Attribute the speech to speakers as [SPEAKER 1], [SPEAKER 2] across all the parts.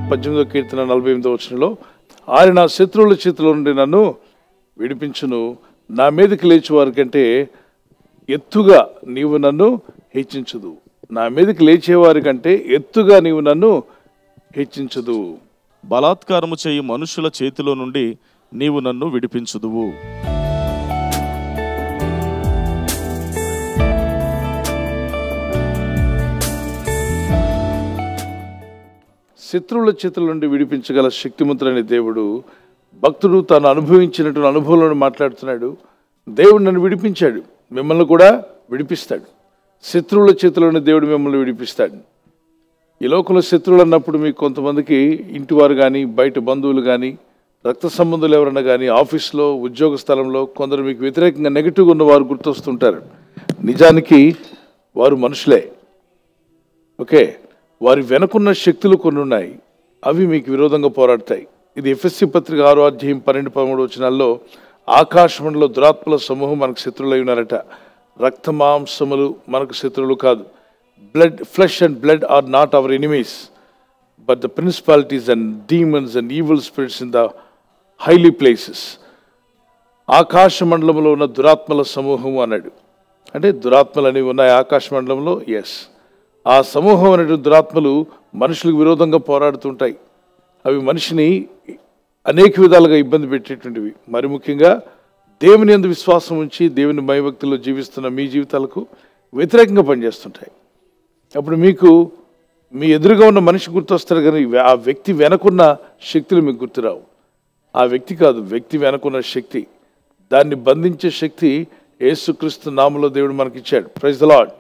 [SPEAKER 1] పద్దెనిమిదో కీర్తన నలభై ఎనిమిదో వచనంలో ఆయన నా శత్రువుల చేతిలో నుండి నన్ను విడిపించును నా మీదకి లేచి వారి కంటే ఎత్తుగా నీవు నన్ను హెచ్చించదు నా మీదకి లేచేవారి కంటే ఎత్తుగా నీవు నన్ను హెచ్చించదు
[SPEAKER 2] బలాత్కారము చేయు మనుషుల చేతిలో నుండి నీవు నన్ను విడిపించుదువు
[SPEAKER 1] శత్రువుల చేతుల నుండి విడిపించగల శక్తిమంతుడైన దేవుడు భక్తుడు తాను అనుభవించినటువంటి అనుభవంలో మాట్లాడుతున్నాడు దేవుడు నన్ను విడిపించాడు మిమ్మల్ని కూడా విడిపిస్తాడు శత్రువుల చేతుల నుండి దేవుడు మిమ్మల్ని విడిపిస్తాడు ఈ లోకంలో శత్రువులు అన్నప్పుడు మీకు కొంతమందికి ఇంటివారు కానీ బయట బంధువులు కానీ రక్త సంబంధులు ఎవరన్నా కానీ ఆఫీస్లో ఉద్యోగ స్థలంలో కొందరు మీకు వ్యతిరేకంగా నెగిటివ్గా ఉన్న వారు గుర్తొస్తుంటారు నిజానికి వారు మనుషులే ఓకే వారి వెనకున్న శక్తులు కొన్ని ఉన్నాయి అవి మీకు విరోధంగా పోరాడతాయి ఇది ఎఫ్ఎస్సి పత్రిక ఆరో అధ్యాయం పన్నెండు పదమూడు వచనాల్లో ఆకాశమండలో దురాత్మల సమూహం మనకు శత్రువులు అయి ఉన్నారట రక్త మాంసములు మనకు శత్రువులు కాదు blood flesh and blood are not our enemies but the principalities and demons and evil spirits in the highly places ఆకాశ మండలంలో ఉన్న దురాత్మల సమూహం అన్నాడు అంటే దురాత్మలు అనేవి ఉన్నాయి ఆకాశ మండలంలో ఎస్ ఆ సమూహం అనేటువంటి దురాత్మలు మనుషులకు విరోధంగా పోరాడుతుంటాయి అవి మనిషిని అనేక విధాలుగా ఇబ్బంది పెట్టేటువంటివి మరి ముఖ్యంగా దేవుని ఎందు విశ్వాసం ఉంచి దేవుని భయభక్తిలో జీవిస్తున్న మీ జీవితాలకు వ్యతిరేకంగా పనిచేస్తుంటాయి అప్పుడు మీకు మీ ఎదురుగా ఉన్న మనిషి గుర్తొస్తారు కానీ ఆ వ్యక్తి వెనకున్న శక్తులు మీకు గుర్తురావు ఆ వ్యక్తి కాదు వ్యక్తి వెనకున్న శక్తి దాన్ని బంధించే శక్తి యేసుక్రీస్తు నామలో దేవుడు మనకిచ్చాడు ప్రైజ్ ద లాడ్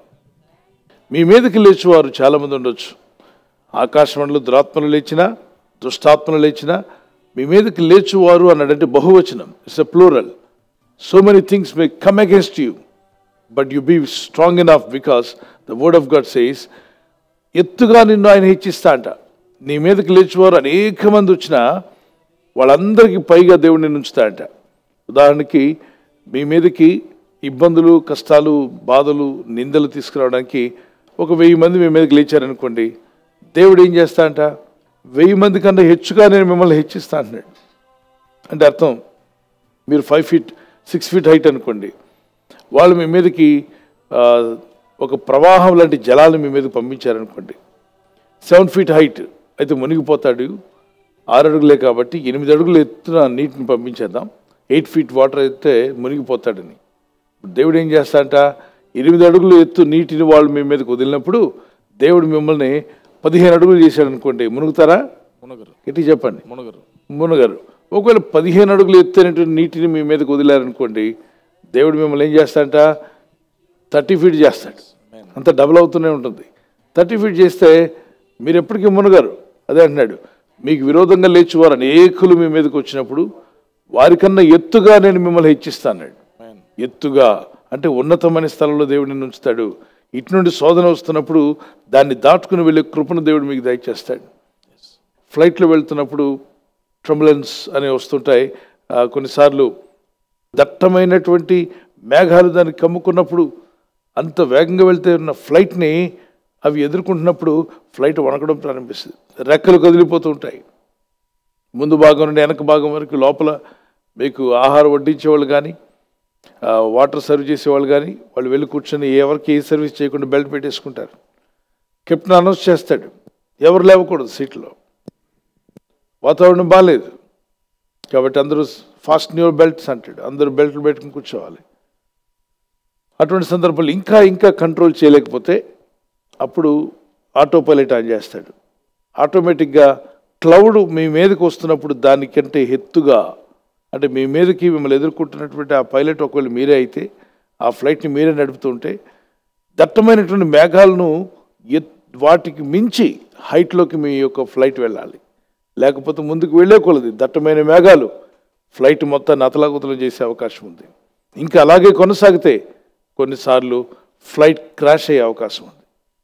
[SPEAKER 1] మీ మీదకి లేచేవారు చాలామంది ఉండొచ్చు ఆకాశమండలో దురాత్మలు లేచినా దుష్టాత్మలు లేచినా మీ మీదకి లేచువారు అన్నాడంటే బహువచనం it's a plural so many things may come against you but you be strong enough because the word of God says ఎత్తుగా నిన్ను ఆయన హెచ్చిస్తా అంట నీ మీదకి లేచేవారు అనేక మంది వచ్చినా వాళ్ళందరికీ పైగా దేవుడు నిన్ను ఉంచుతాడంట ఉదాహరణకి మీ మీదకి ఇబ్బందులు కష్టాలు బాధలు నిందలు తీసుకురావడానికి ఒక వెయ్యి మంది మీ మీదకి లేచారనుకోండి దేవుడు ఏం చేస్తా అంట వెయ్యి మంది కన్నా హెచ్చుగా నేను మిమ్మల్ని హెచ్చిస్తా అంటున్నాడు అంటే అర్థం మీరు five feet six feet height అనుకోండి వాళ్ళు మీ మీదకి ఆ, ఒక ప్రవాహం లాంటి జలాలు మీ మీదకి పంపించారనుకోండి సెవెన్ ఫీట్ హైట్ అయితే మునిగిపోతాడు ఆరు అడుగులే కాబట్టి ఎనిమిది అడుగులు ఎత్తున నీటిని పంపించేద్దాం ఎయిట్ ఫీట్ వాటర్ అయితే మునిగిపోతాడని దేవుడు ఏం చేస్తాడంట ఎనిమిది అడుగులు ఎత్తు నీటిని వాళ్ళు మీ మీదకి వదిలినప్పుడు దేవుడు మిమ్మల్ని పదిహేను అడుగులు చేశాడు అనుకోండి మునుగుతారా
[SPEAKER 2] మునగరు
[SPEAKER 1] గట్టి చెప్పండి
[SPEAKER 2] మునగరు
[SPEAKER 1] మునగారు ఒకవేళ పదిహేను అడుగులు ఎత్తైనటువంటి నీటిని మీ మీదకి వదిలారనుకోండి దేవుడు మిమ్మల్ని ఏం చేస్తాడంట థర్టీ ఫీట్ చేస్తాడు అంత డబుల్ అవుతూనే ఉంటుంది థర్టీ ఫీట్ చేస్తే మీరు ఎప్పటికీ మునగారు అదే అంటున్నాడు మీకు విరోధంగా లేచివారు అనేకులు మీ మీదకి వచ్చినప్పుడు వారికన్నా ఎత్తుగా నేను మిమ్మల్ని హెచ్చిస్తాను ఎత్తుగా అంటే ఉన్నతమైన స్థలంలో దేవుడు నిన్ను ఉంచుతాడు ఇటు నుండి శోధన వస్తున్నప్పుడు దాన్ని దాటుకుని వెళ్ళే కృపను దేవుడు మీకు దయచేస్తాడు ఫ్లైట్లో వెళ్తున్నప్పుడు ట్రంబులెన్స్ అనేవి వస్తుంటాయి ఆ, కొన్నిసార్లు దట్టమైనటువంటి మేఘాలు దాన్ని కమ్ముకున్నప్పుడు అంత వేగంగా వెళ్తే ఉన్న ఫ్లైట్ని అవి ఎదుర్కొంటున్నప్పుడు ఫ్లైట్ వణకడం ప్రారంభిస్తుంది రెక్కలు కదిలిపోతూ ఉంటాయి ముందు భాగం నుండి వెనక భాగం వరకు లోపల మీకు ఆహారం వడ్డించేవాళ్ళు కానీ ఆ, వాటర్ సర్వ్ చేసేవాళ్ళు కానీ వాళ్ళు వెళ్ళి కూర్చొని ఎవరికి ఏ సర్వీస్ చేయకుండా బెల్ట్ పెట్టేసుకుంటారు కెప్టెన్ అనౌన్స్ చేస్తాడు ఎవరు లేవకూడదు సీట్లో వాతావరణం బాగాలేదు కాబట్టి అందరూ ఫాస్ట్ న్యూర్ బెల్ట్స్ అంటాడు అందరూ బెల్ట్లు పెట్టుకుని కూర్చోవాలి అటువంటి సందర్భాలు ఇంకా ఇంకా కంట్రోల్ చేయలేకపోతే అప్పుడు ఆటో పైలట్ ఆన్ చేస్తాడు ఆటోమేటిక్గా క్లౌడ్ మీ మీదకి వస్తున్నప్పుడు దానికంటే ఎత్తుగా అంటే మీ మీదకి మిమ్మల్ని ఎదుర్కొంటున్నటువంటి ఆ పైలట్ ఒకవేళ మీరే అయితే ఆ ఫ్లైట్ని మీరే నడుపుతుంటే దట్టమైనటువంటి మేఘాలను ఎత్ వాటికి మించి హైట్లోకి మీ యొక్క ఫ్లైట్ వెళ్ళాలి లేకపోతే ముందుకు వెళ్ళే కొలది దట్టమైన మేఘాలు ఫ్లైట్ మొత్తాన్ని అతలాకుతలం చేసే అవకాశం ఉంది ఇంకా అలాగే కొనసాగితే కొన్నిసార్లు ఫ్లైట్ క్రాష్ అయ్యే అవకాశం ఉంది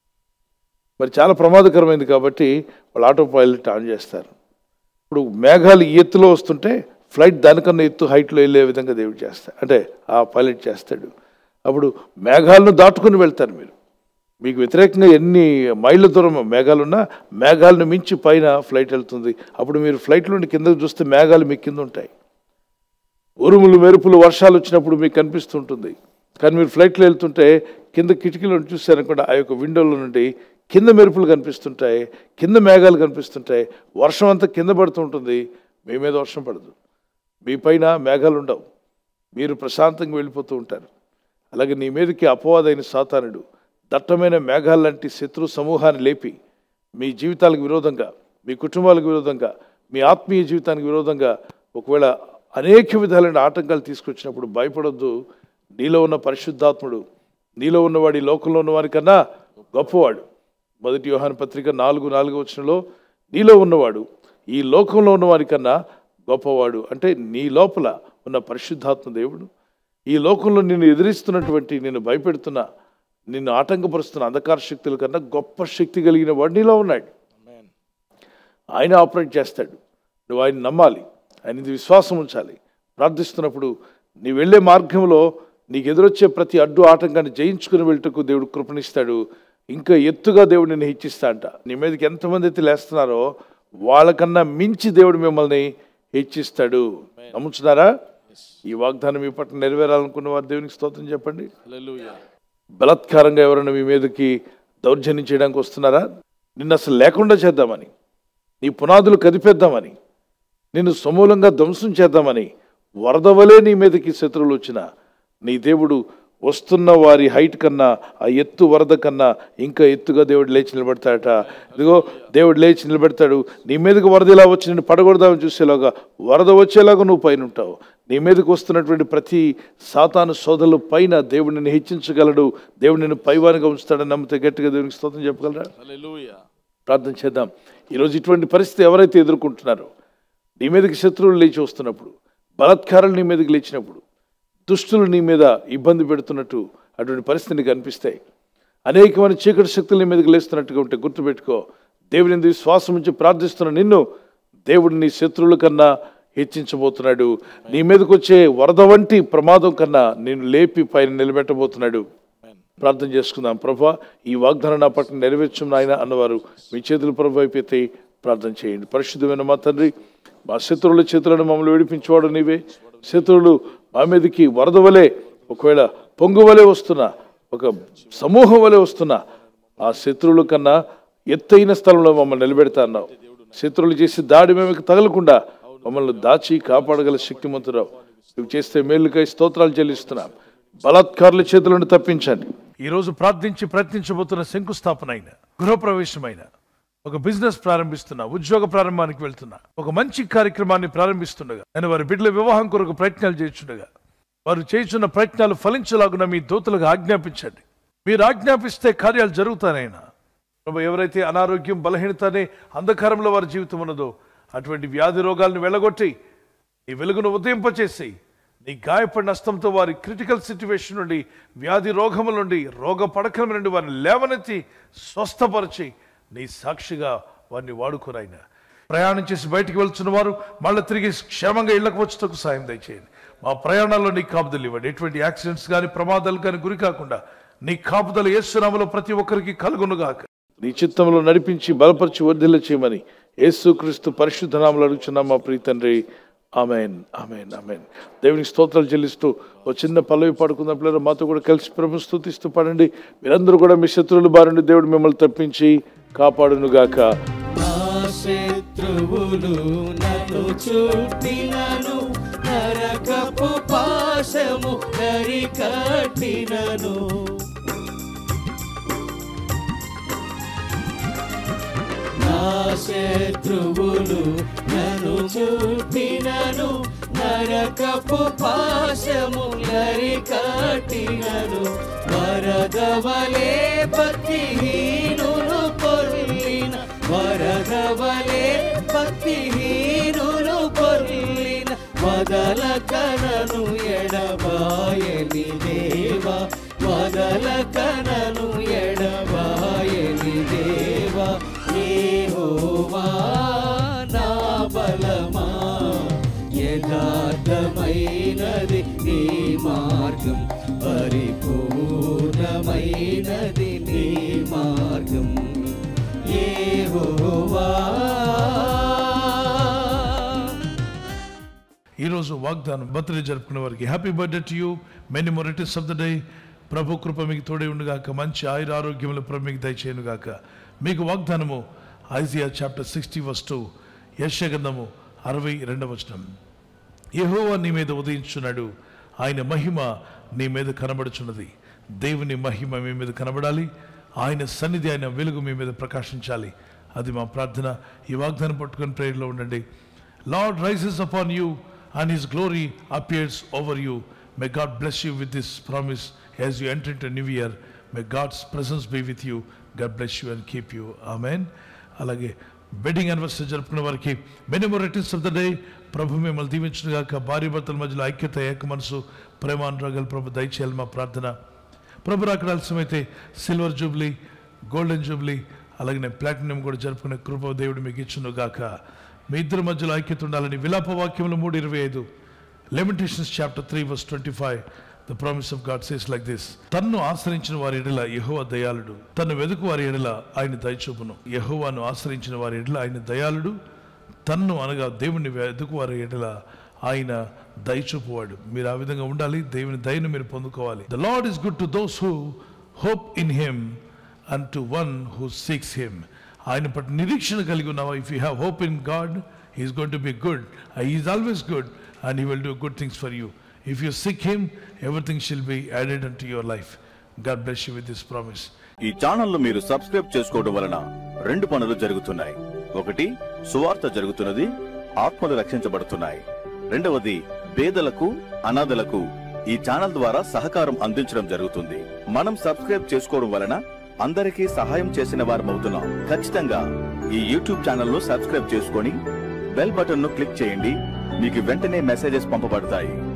[SPEAKER 1] మరి చాలా ప్రమాదకరమైంది కాబట్టి వాళ్ళు ఆటో పైలట్ ఆన్ చేస్తారు ఇప్పుడు మేఘాలు ఈ ఎత్తులో వస్తుంటే ఫ్లైట్ దానికన్నా ఎత్తు హైట్లో వెళ్ళే విధంగా దేవుడు చేస్తాడు అంటే ఆ పైలట్ చేస్తాడు అప్పుడు మేఘాలను దాటుకుని వెళ్తారు మీరు మీకు వ్యతిరేకంగా ఎన్ని మైళ్ళ దూరం మేఘాలున్నా మేఘాలను మించి పైన ఫ్లైట్ వెళ్తుంది అప్పుడు మీరు ఫ్లైట్ నుండి కిందకు చూస్తే మేఘాలు మీ కింద ఉంటాయి ఉరుములు మెరుపులు వర్షాలు వచ్చినప్పుడు మీకు కనిపిస్తుంటుంది కానీ మీరు ఫ్లైట్లో వెళ్తుంటే కింద కిటికీలో చూసారనుకోండి ఆ యొక్క విండోలో నుండి కింద మెరుపులు కనిపిస్తుంటాయి కింద మేఘాలు కనిపిస్తుంటాయి వర్షం అంతా కింద పడుతుంటుంది మీ మీద వర్షం పడదు మీ పైన మేఘాలు ఉండవు మీరు ప్రశాంతంగా వెళ్ళిపోతూ ఉంటారు అలాగే నీ మీదకి అపవాదైన సాతానుడు దట్టమైన మేఘాల లాంటి శత్రు సమూహాన్ని లేపి మీ జీవితాలకు విరోధంగా మీ కుటుంబాలకు విరోధంగా మీ ఆత్మీయ జీవితానికి విరోధంగా ఒకవేళ అనేక విధాలైన ఆటంకాలు తీసుకొచ్చినప్పుడు భయపడొద్దు నీలో ఉన్న పరిశుద్ధాత్ముడు నీలో ఉన్నవాడి లోకంలో ఉన్నవారి కన్నా గొప్పవాడు మొదటి యోహాను పత్రిక నాలుగు నాలుగు వచనంలో నీలో ఉన్నవాడు ఈ లోకంలో ఉన్నవారి కన్నా గొప్పవాడు అంటే నీ లోపల ఉన్న పరిశుద్ధాత్మ దేవుడు ఈ లోకంలో నిన్ను ఎదిరిస్తున్నటువంటి నిన్ను భయపెడుతున్న నిన్ను ఆటంకపరుస్తున్న అంధకార శక్తుల కన్నా గొప్ప శక్తి కలిగిన వాడు నీలో ఉన్నాడు ఆయన ఆపరేట్ చేస్తాడు నువ్వు ఆయన నమ్మాలి ఆయన ఇది విశ్వాసం ఉంచాలి ప్రార్థిస్తున్నప్పుడు నీ వెళ్ళే మార్గంలో నీకు ఎదురొచ్చే ప్రతి అడ్డు ఆటంకాన్ని జయించుకుని వెళ్ళటకు దేవుడు కృపణిస్తాడు ఇంకా ఎత్తుగా దేవుడు నిన్ను హెచ్చిస్తా అంట నీ మీదకి ఎంతమంది అయితే లేస్తున్నారో వాళ్ళకన్నా మించి దేవుడు మిమ్మల్ని హెచ్చిస్తాడు నమ్ముతున్నారా ఈ వాగ్దానం మీ పట్ల నెరవేరాలనుకున్న వారు దేవునికి స్తోత్రం చెప్పండి బలాత్కారంగా ఎవరైనా మీ మీదకి దౌర్జన్యం చేయడానికి వస్తున్నారా నిన్ను అసలు లేకుండా చేద్దామని నీ పునాదులు కదిపేద్దామని నిన్ను సమూలంగా ధ్వంసం చేద్దామని వరద వలె నీ మీదకి శత్రువులు వచ్చిన నీ దేవుడు వస్తున్న వారి హైట్ కన్నా ఆ ఎత్తు వరద కన్నా ఇంకా ఎత్తుగా దేవుడు లేచి నిలబెడతాడట ఇదిగో దేవుడు లేచి నిలబెడతాడు నీ మీదకి వరద ఇలా వచ్చి నేను పడగొడదామని చూసేలాగా వరద వచ్చేలాగా నువ్వు పైన ఉంటావు నీ మీదకి వస్తున్నటువంటి ప్రతి సాతాను సోదరుల పైన దేవుడు నిన్ను హెచ్చించగలడు దేవుడు నిన్ను పైవానిగా ఉంచుతాడని నమ్మితే గట్టిగా దేవునికి స్తోత్రం చెప్పగలరా ప్రార్థన చేద్దాం ఈరోజు ఇటువంటి పరిస్థితి ఎవరైతే ఎదుర్కొంటున్నారో నీ మీదకి శత్రువులు లేచి వస్తున్నప్పుడు బలాత్కారాలు నీ మీదకి లేచినప్పుడు దుష్టులు నీ మీద ఇబ్బంది పెడుతున్నట్టు అటువంటి పరిస్థితి నీకు అనిపిస్తాయి అనేకమైన చీకటి శక్తులు నీ మీదకి లేస్తున్నట్టుగా ఉంటే గుర్తుపెట్టుకో దేవుని ఎందు విశ్వాసం ఉంచి ప్రార్థిస్తున్న నిన్ను దేవుడు నీ శత్రువుల కన్నా హెచ్చించబోతున్నాడు నీ మీదకి వచ్చే వరద వంటి ప్రమాదం కన్నా నేను లేపి పైన నిలబెట్టబోతున్నాడు ప్రార్థన చేసుకుందాం ప్రభా ఈ వాగ్దానం నా పట్ల నెరవేర్చం నాయన అన్నవారు మీ చేతులు ప్రభు అయిపోతే ప్రార్థన చేయండి పరిశుద్ధమైన మా తండ్రి మా శత్రువుల చేతులను మమ్మల్ని విడిపించేవాడు నీవే శత్రువులు మా మీదకి వరద వలె ఒకవేళ పొంగు వలె వస్తున్నా ఒక సమూహం వలె వస్తున్నా ఆ శత్రువుల కన్నా ఎత్తైన స్థలంలో మమ్మల్ని నిలబెడతా అన్నావు శత్రువులు చేసి దాడి మేము తగలకుండా మమ్మల్ని దాచి కాపాడగల శక్తిమంతురావు నువ్వు చేస్తే మేలుకై స్తోత్రాలు చెల్లిస్తున్నాం బలాత్కారుల చేతుల నుండి తప్పించండి ఈరోజు ప్రార్థించి ప్రయత్నించబోతున్న శంకుస్థాపన అయిన గృహప్రవేశమైన ఒక బిజినెస్ ప్రారంభిస్తున్నా ఉద్యోగ ప్రారంభానికి వెళ్తున్నా ఒక మంచి కార్యక్రమాన్ని ప్రారంభిస్తుండగా నేను వారి బిడ్డల వివాహం కొరకు ప్రయత్నాలు చేస్తుండగా వారు చేస్తున్న ప్రయత్నాలు ఫలించలాగున మీ దూతలకు ఆజ్ఞాపించండి మీరు ఆజ్ఞాపిస్తే కార్యాలు జరుగుతానైనా ప్రభు ఎవరైతే అనారోగ్యం బలహీనత అనే అంధకారంలో వారి జీవితం ఉన్నదో అటువంటి వ్యాధి రోగాలను వెళ్ళగొట్టి నీ వెలుగును ఉదయింపచేసి నీ గాయపడిన హస్తంతో వారి క్రిటికల్ సిచ్యువేషన్ నుండి వ్యాధి రోగముల నుండి రోగ పడకల నుండి వారిని లేవనెత్తి స్వస్థపరిచి నీ సాక్షిగా వారిని వాడుకోరాయన ప్రయాణం చేసి బయటికి వెళ్తున్న వారు మళ్ళీ తిరిగి క్షేమంగా ఇళ్లకు వచ్చేందుకు సాయం దయచేయండి మా ప్రయాణాల్లో నీ కాపుదలు ఇవ్వండి ఎటువంటి యాక్సిడెంట్స్ కానీ ప్రమాదాలు కానీ గురి కాకుండా నీ కాపుదలు ఏసునామలో ప్రతి ఒక్కరికి కలుగునుగాక నీ చిత్తంలో నడిపించి బలపరిచి వర్ధిల్ల చేయమని యేసుక్రీస్తు పరిశుద్ధ నామలు అడుగుచున్నాం మా ప్రియ తండ్రి ఆమెన్ ఆమెన్ ఆమెన్ దేవునికి స్తోత్రాలు చెల్లిస్తూ ఓ చిన్న పల్లవి పాడుకుందాం పిల్లలు మాతో కూడా కలిసి ప్రభు స్థుతిస్తూ పాడండి మీరందరూ కూడా మీ శత్రువుల బారుండి దేవుడు మిమ్మల్ని తప్పించి కాపాడునుగాక
[SPEAKER 3] నా శత్రువులు నన్ను చుట్టినను నరకపు పాశము నరికట్టినను నా శత్రువులు నన్ను చుట్టినను నరకపు పాశము నరికట్టినను వరదవలే భక్తిహీనులు పొర్లిన వరదవలే భక్తిహీనులు పొర్లిన వదల కనను ఎడబాయని దేవా వదల కనను ఎడబాయని దేవా ఏహోవా నా బలమా యథార్థమైనది నీ మార్గం పరిపూర్ణమైనది నీ
[SPEAKER 1] ఈరోజు వాగ్దానం బర్త్డే జరుపుకునే వారికి happy birthday to you many మొరిటీస్ ఆఫ్ ద డే ప్రభు కృప మీకు తోడే ఉండుగాక మంచి ఆయుర ఆరోగ్యములు ప్రభు మీకు దయచేయనుగాక మీకు వాగ్దానము Isaiah chapter sixty verse two యశగంధము అరవై రెండవ వచనం యెహోవా నీ మీద ఉదయించున్నాడు ఆయన మహిమ నీ మీద కనబడుచున్నది దేవుని మహిమ మీ మీద కనబడాలి ఆయన సన్నిధి ఆయన వెలుగు మీ మీద ప్రకాశించాలి అది మా ప్రార్థన ఈ వాగ్దానం పట్టుకొని ప్రేయర్లో ఉండండి Lord rises upon you and his glory appears over you may God bless you with this promise as you enter to new year may God's presence be with you God bless you and keep you amen అలాగే wedding anniversary జరుపుకునే వారికి many మొరిటీస్ of the day ప్రభు మిమ్మల్ని దీవించిన గాక భార్య భర్తల మధ్యలో ఐక్యత ఏక మనసు ప్రేమానురాగాలు ప్రభు దయచేయాలి మా ప్రార్థన ప్రభు రాకడ ఆలస్యమైతే సిల్వర్ జూబ్లీ గోల్డెన్ జూబ్లీ అలాగే ప్లాటినం కూడా జరుపుకునే కృప దేవుడు మీకు ఇచ్చును గాక మీ ఇద్దరి మధ్యలో ఐక్యత ఉండాలని విలాప వాక్యములు మూడు ఇరవై ఐదు Lamentations chapter three verse twenty five the promise of God says like this తన్ను ఆశ్రయించిన వారి ఎడల యెహోవా దయాళుడు తన్ను వెదుకు వారి ఎడల ఆయన దయచూపును యెహోవాను ఆశ్రయించిన వారి ఎడల ఆయన దయాళుడు తన్ను అనగా దేవుని వెదుకు వారి ఎడల ఆయన దయచూపువాడు మీరు ఆ విధంగా ఉండాలి దేవుని దయను మీరు పొందుకోవాలి the Lord is good to those who hope in him and to one who seeks him ఆయన పట్ల నిరీక్షణ కలిగి ఉన్నావా if you have hope in God he is going to be good he is always good and he will do good things for you if you seek him everything shall be added unto your life God bless you with this promise
[SPEAKER 4] ఈ ఛానల్ను మీరు subscribe చేసుకోవడం వలన రెండు పనులు జరుగుతున్నాయి ఒకటి సువార్త జరుగుతున్నది ఆత్మలు రక్షించబడుతున్నాయి రెండవది పేదలకు అనాథలకు ఈ ఛానల్ ద్వారా సహకారం అందించడం జరుగుతుంది మనం సబ్స్క్రైబ్ చేసుకోవడం వలన అందరికీ సహాయం చేసిన వారమవుతున్నాం ఖచ్చితంగా ఈ యూట్యూబ్ ఛానల్ ను సబ్స్క్రైబ్ చేసుకొని బెల్ బటన్ ను క్లిక్ చేయండి మీకు వెంటనే మెసేజెస్ పంపబడతాయి